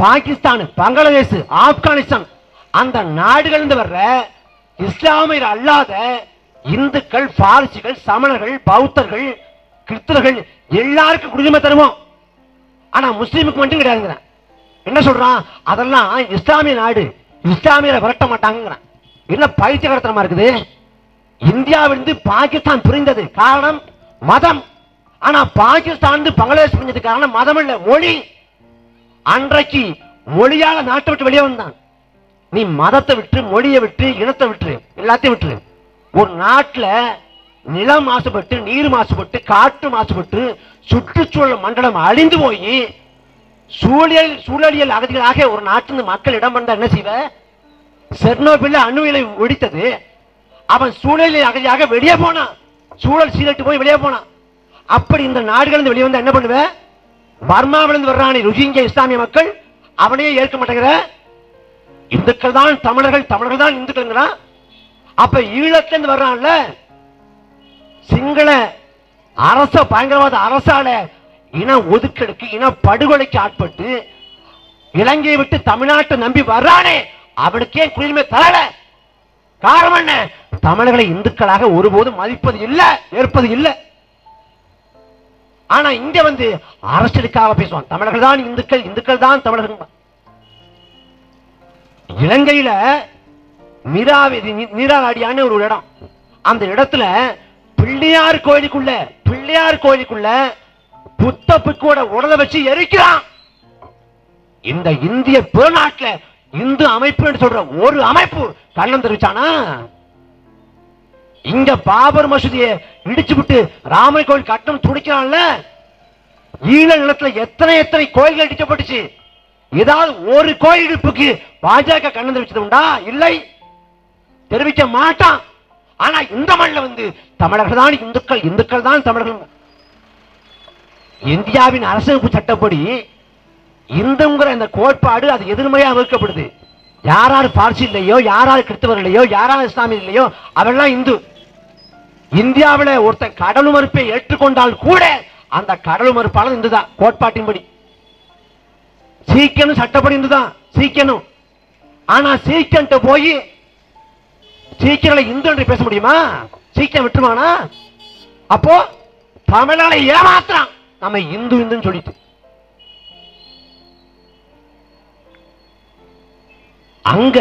பாகிஸ்தான் பங்களாதேஷ் ஆப்கானிஸ்தான் அந்த நாடுகளிலிருந்து வர்ற இஸ்லாமியர் அல்லாத இந்துக்கள் பாரசிகள் சமணர்கள் பௌத்தர்கள் கிறிஸ்தவர்கள் எல்லாருக்கும் குடியுரிமை தருவோம் ஆனா முஸ்லீமுக்கு மட்டும் கிடையாதுங்கிறான் என்ன சொல்றான் அதெல்லாம் இஸ்லாமிய நாடு இஸ்லாமியரை விரட்ட மாட்டாங்கிறான் என்ன பைத்தியகரத்தனமா இருக்குது இந்தியாவிலிருந்து பாகிஸ்தான் பிரிந்தது காரணம் மதம் ஆனா பாகிஸ்தான் பங்களாதேஷ் பிரிஞ்சது காரணம் மதம் இல்ல மொழி அன்றைக்கு மொழியால நாட்டை விட்டு வெளியே வந்தான் நீ மதத்தை விட்டு மொழியை விட்டு இனத்தை விட்டு எல்லாத்தையும் விட்டு ஒரு நாட்டுல நிலம் மாசுபட்டு நீர் மாசுபட்டு காற்று மாசுபட்டு சுற்றுச்சூழல் மண்டலம் அழிந்து போய் சூழல் சூழலியல் அகதிகளாக ஒரு நாட்டின் மக்கள் இடம் வந்தா என்ன செய்வ செர்னோபில் அணுவிலை ஒடித்தது அவன் சூழலில் அகதியாக வெளியே போனான் சூழல் சீரட்டு போய் வெளியே போனான் அப்படி இந்த நாடுகள் வெளியே வந்தா என்ன பண்ணுவ பர்மாவிலிருந்து வர்றானே ருஹிங்கிய இஸ்லாமிய மக்கள் அவனையே ஏற்க மாட்டேங்கிற இந்துக்கள் தான் தமிழர்கள் தமிழர்கள் தான் இந்துக்கள்ங்கிறான் அப்ப ஈழத்துல இருந்து வர்றான்ல சிங்கள அரச பயங்கரவாத அரசால இன ஒதுக்கெடுக்கு இன படுகொலைக்கு ஆட்பட்டு இலங்கையை விட்டு தமிழ்நாட்டை நம்பி வர்றானே அவனுக்கே குடியுரிமை தரல காரணம் என்ன தமிழர்களை இந்துக்களாக ஒருபோதும் மதிப்பது இல்ல ஏற்பது இல்ல ஆனா இங்க வந்து அரசியலுக்காக பேசுவான் தமிழர்கள் தான் இந்துக்கள் இந்துக்கள் தான் தமிழர்கள் இலங்கையில மீராவி நீராடியான்னு ஒரு இடம் அந்த இடத்துல பிள்ளையார் கோயிலுக்குள்ள பிள்ளையார் கோயிலுக்குள்ள புத்த பிக்கோட உடலை வச்சு எரிக்கிறான் இந்த இந்திய பெருநாட்டுல இந்து அமைப்பு சொல்ற ஒரு அமைப்பு கண்ணம் தெரிவிச்சானா இங்க பாபர் மசூதியை இடிச்சு விட்டு ராமர் கோயில் கட்டணம் துடிக்கிறான்ல ஈழ நிலத்துல எத்தனை எத்தனை கோயில்கள் இடிக்கப்பட்டுச்சு ஏதாவது ஒரு கோயில் இடிப்புக்கு பாஜக கண்ணம் தெரிவிச்சது உண்டா இல்லை தெரிவிக்க மாட்டான் ஆனா இந்த மண்ணில் வந்து தமிழர்கள் தான் இந்துக்கள் இந்துக்கள் தான் தமிழர்கள் இந்தியாவின் அரசமைப்பு சட்டப்படி இந்துங்கிற இந்த கோட்பாடு அது எதிர்மறையா வகுக்கப்படுது யார் யார் பார்சி இல்லையோ யார் யார் கிறிஸ்தவர் இல்லையோ யார் யார் இஸ்லாமியர் இல்லையோ அவெல்லாம் இந்து இந்தியாவில் ஒருத்தன் கடவுள் மறுப்பை ஏற்றுக்கொண்டால் கூட அந்த கடவுள் மறுப்பாளர் இந்துதான் கோட்பாட்டின்படி சீக்கியனும் சட்டப்படி இந்துதான் சீக்கியனும் ஆனா சீக்கியன்ட்ட போய் சீக்கியர்களை இந்து என்று பேச முடியுமா சீக்கியம் விட்டுருவானா அப்போ தமிழனை ஏமாத்துறான் நம்ம இந்து இந்துன்னு சொல்லிட்டு அங்க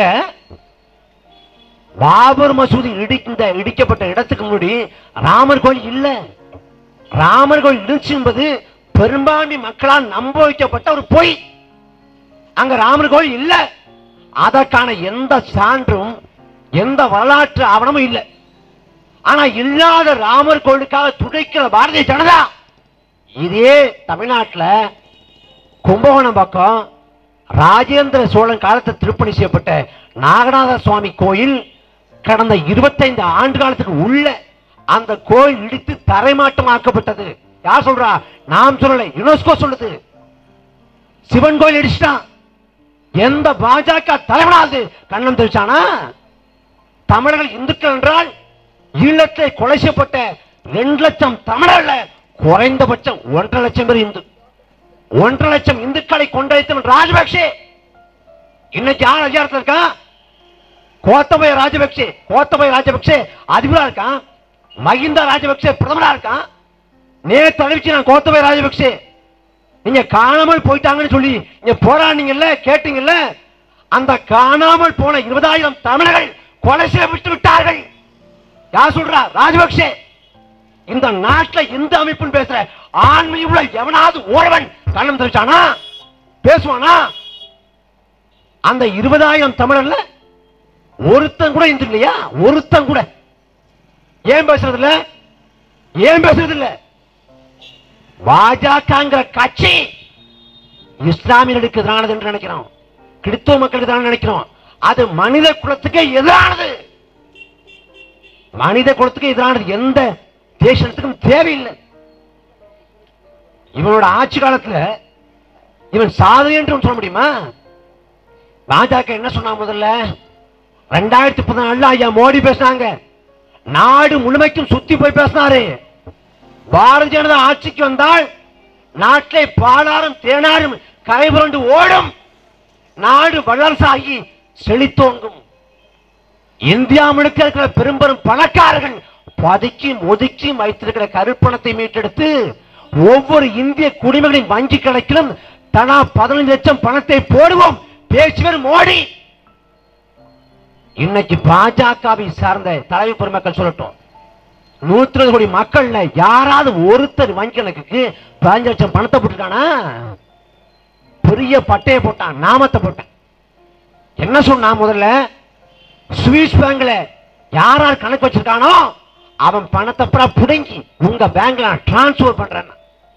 பாபர் மசூதி இடிந்த இடிக்கப்பட்ட இடத்துக்கு முன்னாடி ராமர் கோயில் இல்ல ராமர் கோயில் இருந்துச்சு என்பது பெரும்பான்மை மக்களால் நம்ப வைக்கப்பட்ட ஒரு பொய் அங்க ராமர் கோயில் இல்ல அதற்கான எந்த சான்றும் எந்த வரலாற்று ஆவணமும் இல்லை ஆனா இல்லாத ராமர் கோயிலுக்காக துடைக்கிற பாரதிய ஜனதா இதே தமிழ்நாட்டுல கும்பகோணம் பக்கம் ராஜேந்திர சோழன் காலத்தில் திருப்பணி செய்யப்பட்ட நாகநாத சுவாமி கோயில் கடந்த 25 ஆண்டு காலத்துக்கு உள்ள அந்த கோயில் இடித்து தரைமாட்டமாக்கப்பட்டது யார் சொல்றா நாம் சொல்லலை யுனெஸ்கோ சொல்லுது சிவன் கோயில் இடிச்சிட்டான் எந்த பாஜக தலைவனாவது கண்ணம் தெரிவிச்சானா தமிழர்கள் இந்துக்கள் என்றால் ஈழத்தை கொலை செய்யப்பட்ட ரெண்டு லட்சம் தமிழர்ல குறைந்தபட்சம் ஒன்றரை லட்சம் பேர் இந்து ஒன்றரை லட்சம் இந்துக்களை கொண்டழைத்தவன் ராஜபக்சே இன்னைக்கு யார் அதிகாரத்தில் இருக்கான் கோத்தபய ராஜபக்சே கோத்தபய ராஜபக்சே அதிபரா இருக்கான் மகிந்தா ராஜபக்சே பிரதமரா இருக்கான் நேற்று அறிவிச்சு நான் கோத்தபய ராஜபக்சே நீங்க காணாமல் போயிட்டாங்கன்னு சொல்லி நீங்க போராடினீங்கல்ல கேட்டீங்கல்ல அந்த காணாமல் போன இருபதாயிரம் தமிழர்கள் கொலை செய்யப்பட்டு விட்டார்கள் யார் சொல்றா ராஜபக்சே இந்த நாட்டுல இந்த அமைப்புன்னு பேசுற ஆண்மை உள்ள எவனாவது ஓரவன் கண்ணம் தெரிவிச்சானா பேசுவானா அந்த இருபதாயிரம் தமிழர்ல ஒருத்தன் கூட இந்து இல்லையா ஒருத்தன் கூட ஏன் பேசுறது இல்ல ஏன் பேசுறது இல்ல பாஜகங்கிற கட்சி இஸ்லாமியர்களுக்கு எதிரானது என்று நினைக்கிறோம் கிறிஸ்துவ மக்களுக்கு எதிரான நினைக்கிறோம் அது மனித குலத்துக்கு எதிரானது மனித குலத்துக்கு எதிரானது எந்த தேசத்துக்கும் தேவையில்லை இவனோட ஆட்சி காலத்துல இவன் சாதனை என்று ஒன்று சொல்ல முடியுமா பாஜக என்ன சொன்னா முதல்ல ரெண்டாயிரத்தி பதினாலுல ஐயா மோடி பேசினாங்க நாடு முழுமைக்கும் சுத்தி போய் பேசினாரு பாரதிய ஜனதா ஆட்சிக்கு வந்தால் நாட்டிலே பாலாரும் தேனாரும் கரைபுரண்டு ஓடும் நாடு வளர்ச்சாகி செழித்தோங்கும் இந்தியா முழுக்க இருக்கிற பெரும்பெரும் பணக்காரர்கள் பதுக்கி ஒதுக்கி வைத்திருக்கிற கருப்பணத்தை மீட்டெடுத்து ஒவ்வொரு இந்திய குடிமகனின் வங்கி கணக்கிலும் தலா பதினைந்து லட்சம் பணத்தை போடுவோம் பேசுவர் மோடி இன்னைக்கு பாஜகவை சார்ந்த தலைமை பெருமக்கள் சொல்லட்டும் நூத்தி இருபது கோடி மக்கள்ல யாராவது ஒருத்தர் வங்கி கணக்குக்கு பதினஞ்சு லட்சம் பணத்தை போட்டுருக்கானா பெரிய பட்டையை போட்டான் நாமத்தை போட்டான் என்ன சொன்னா முதல்ல சுவிஸ் பேங்க்ல யார் யார் கணக்கு வச்சிருக்கானோ அவன் பணத்தை பூரா புடுங்கி உங்க பேங்க்ல நான் டிரான்ஸ்ஃபர் பண்றேன்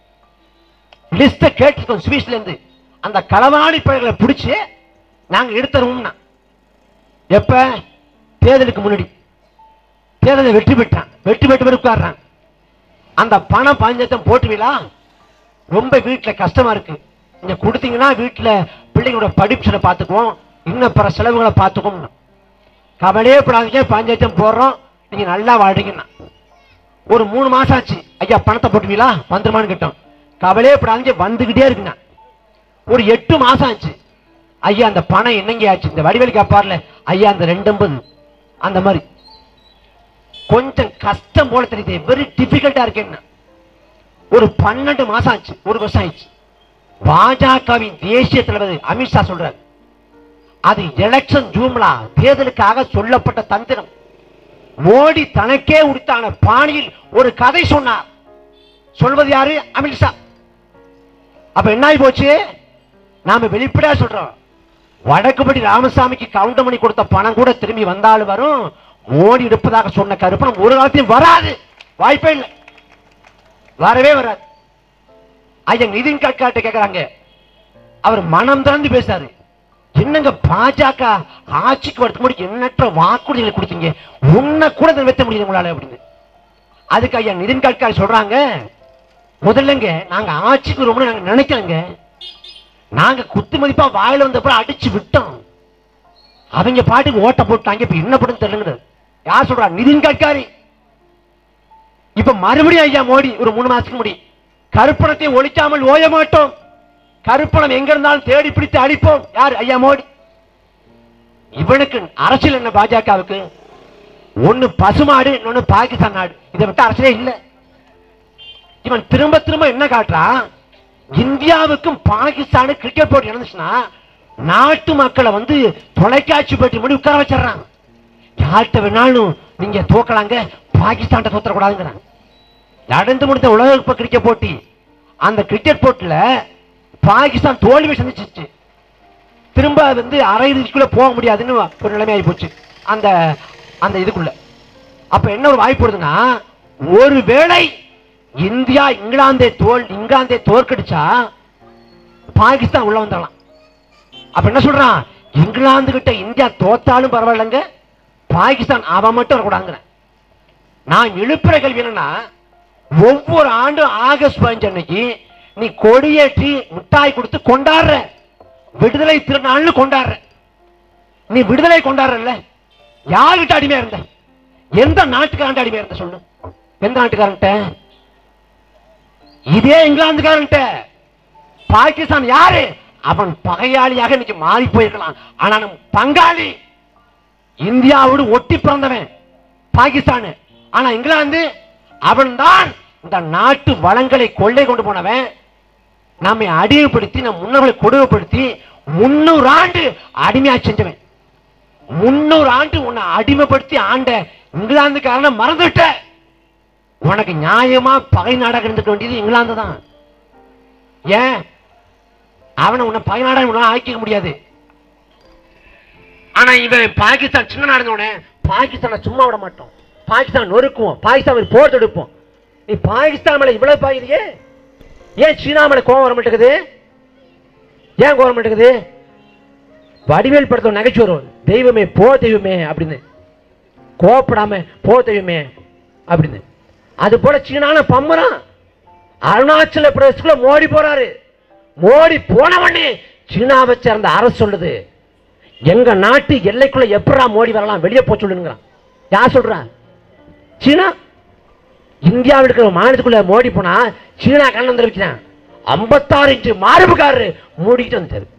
லிஸ்ட கேட்டிருக்கோம் சுவிஸ்ல இருந்து அந்த களவாணி பயிர்களை பிடிச்சு நாங்க எடுத்துருவோம்னா எப்ப தேர்தலுக்கு முன்னாடி தேர்தலை வெற்றி பெற்றான் வெற்றி பெற்று பேர் உட்கார்றான் அந்த பணம் பஞ்சத்தம் போட்டுவீங்களா ரொம்ப வீட்டுல கஷ்டமா இருக்கு நீங்க கொடுத்தீங்கன்னா வீட்டுல பிள்ளைங்களோட படிப்பு பார்த்துக்குவோம் இன்னும் பிற செலவுகளை பார்த்துக்குவோம் கவலையே படாதீங்க பஞ்சாயத்தம் போடுறோம் நீங்க நல்லா வாழ்றீங்கன்னா ஒரு மூணு மாசம் ஆச்சு ஐயா பணத்தை போட்டுவீங்களா வந்துருமான்னு கேட்டோம் கவலையே படாதீங்க வந்துகிட்டே இருக்குண்ணா ஒரு எட்டு மாசம் ஆச்சு ஐயா அந்த பணம் என்னங்க ஆச்சு இந்த வடிவேலு கேப்பார்ல ஐயா அந்த ரெண்டம்பது அந்த மாதிரி கொஞ்சம் கஷ்டம் போல தெரியுது வெரி டிஃபிகல்ட்டா இருக்கு என்ன ஒரு பன்னெண்டு மாசம் ஆச்சு ஒரு வருஷம் ஆயிடுச்சு பாஜகவின் தேசிய தலைவர் அமித்ஷா சொல்றாரு அது எலெக்ஷன் ஜூம்லா தேர்தலுக்காக சொல்லப்பட்ட தந்திரம் மோடி தனக்கே உரித்தான பாணியில் ஒரு கதை சொன்னார் சொல்வது யாரு அமித்ஷா அப்ப என்ன ஆகி போச்சு நாம வெளிப்படையா சொல்றோம் வடக்குப்படி ராமசாமிக்கு கவுண்டமணி கொடுத்த பணம் கூட திரும்பி வந்தாலும் வரும் மோடி இருப்பதாக சொன்ன கருப்பணம் ஒரு காலத்தையும் வராது வாய்ப்பே இல்லை வரவே வராது ஐயா நிதின் கட்காட்ட கேக்குறாங்க அவர் மனம் திறந்து பேசாரு என்னங்க பாஜக ஆட்சிக்கு வரதுக்கு முன்னாடி எண்ணற்ற வாக்குறுதிகளை கொடுத்தீங்க உன்னை கூட நிறைவேற்ற முடியல உங்களால அப்படின்னு அதுக்கு ஐயா நிதின் கட்காரி சொல்றாங்க முதல்லங்க நாங்க ஆட்சிக்கு ரொம்ப நாங்க நினைக்கலங்க நாங்க குத்து மதிப்பா வாயில வந்தப்பறம் அடிச்சு விட்டோம் அவங்க பாட்டுக்கு ஓட்ட போட்டாங்க இப்ப என்ன படும் தெரியல யார் சொல்றா நிதின் கட்காரி இப்ப மறுபடியும் ஐயா மோடி ஒரு மூணு மாசத்துக்கு முடி கருப்பணத்தை ஒழிக்காமல் ஓய மாட்டோம் கருப்பணம் எங்க இருந்தாலும் தேடி பிடித்து அடிப்போம் யார் ஐயா மோடி இவனுக்கு அரசியல் என்ன பாஜகவுக்கு ஒண்ணு பசுமாடு இன்னொன்னு பாகிஸ்தான் நாடு இதை விட்டு அரசியலே இல்ல இவன் திரும்ப திரும்ப என்ன காட்டுறான் இந்தியாவுக்கும் பாகிஸ்தானு கிரிக்கெட் போட்டி நடந்துச்சுன்னா நாட்டு மக்களை வந்து தொலைக்காட்சி போட்டி முடி உட்கார வச்சிடறான் யார்கிட்ட வேணாலும் நீங்க தோக்கலாங்க பாகிஸ்தான் தோத்தரக்கூடாதுங்கிறாங்க நடந்து முடிந்த உலக கப் கிரிக்கெட் போட்டி அந்த கிரிக்கெட் போட்டில பாகிஸ்தான் தோல்வி சந்திச்சிச்சு திரும்ப வந்து அரை இறுதிக்குள்ள போக முடியாதுன்னு ஒரு நிலைமை ஆகி போச்சு அந்த அந்த இதுக்குள்ள அப்ப என்ன ஒரு வாய்ப்பு வருதுன்னா ஒருவேளை இந்தியா இங்கிலாந்தை தோல் இங்கிலாந்தை தோற்கடிச்சா பாகிஸ்தான் உள்ள வந்துடலாம் அப்ப என்ன சொல்றான் இங்கிலாந்து கிட்ட இந்தியா தோத்தாலும் பரவாயில்லைங்க பாகிஸ்தான் அவன் மட்டும் வரக்கூடாதுங்கிறேன் நான் எழுப்புற கேள்வி என்னன்னா ஒவ்வொரு ஆண்டும் ஆகஸ்ட் பதினஞ்சு அன்னைக்கு நீ கொடியேற்றி மிட்டாய் கொடுத்து கொண்டாடுற விடுதலை திருநாள்னு கொண்டாடுற நீ விடுதலை கொண்டாடுறல்ல யாருகிட்ட அடிமையா இருந்த எந்த நாட்டுக்காரன் அடிமையா இருந்த சொல்லு எந்த நாட்டுக்காரன்ட்ட இதே இங்கிலாந்துக்காரன்ட்ட பாகிஸ்தான் யாரு அவன் பகையாளியாக இன்னைக்கு மாறி போயிருக்கலாம் ஆனா நம் பங்காளி இந்தியாவோடு ஒட்டி பிறந்தவன் பாகிஸ்தான் ஆனா இங்கிலாந்து அவன்தான் இந்த நாட்டு வளங்களை கொள்ளை கொண்டு போனவன் நம்மை அடிமைப்படுத்தி நம் முன்னோர்களை கொடுமைப்படுத்தி முன்னூறு ஆண்டு அடிமையா செஞ்சவன் முன்னூறு ஆண்டு உன்னை அடிமைப்படுத்தி ஆண்ட இங்கிலாந்துக்காரனை மறந்துட்ட உனக்கு நியாயமா பகை நாடாக இருந்துக்க வேண்டியது இங்கிலாந்து தான் ஏன் அவனை உன்னை பகை நாடாக உன்னால ஆக்கிக்க முடியாது ஆனா இவன் பாகிஸ்தான் சின்ன நாடுனோடனே பாகிஸ்தானை சும்மா விட மாட்டோம் பாகிஸ்தான் நொறுக்குவோம் பாகிஸ்தான் போர் தொடுப்போம் நீ பாகிஸ்தான் மேல இவ்வளவு பாயுறியே ஏன் சீனா மேல கோவம் வர மாட்டேங்குது ஏன் கோவம் வர மாட்டேங்குது வடிவேல் படத்தோட நகைச்சுவை வரும் தெய்வமே போ தெய்வமே அப்படின்னு கோவப்படாம போ தெய்வமே அப்படின்னு அது போல சீனான பம்பரம் அருணாச்சல பிரதேசத்துக்குள்ள மோடி போறாரு மோடி போனவனே சீனாவை சேர்ந்த அரசு சொல்லுது எங்க நாட்டு எல்லைக்குள்ள எப்படா மோடி வரலாம் வெளியே போக சொல்லுங்கிறான் யார் சொல்றா சீனா இந்தியாவில் இருக்கிற மாநிலத்துக்குள்ள மோடி போனா சீனா கண்ணம் தெரிவிக்கிறான் ஐம்பத்தாறு இன்ச்சு மார்புக்காரரு மூடிக்கிட்டு வந்துட்டாரு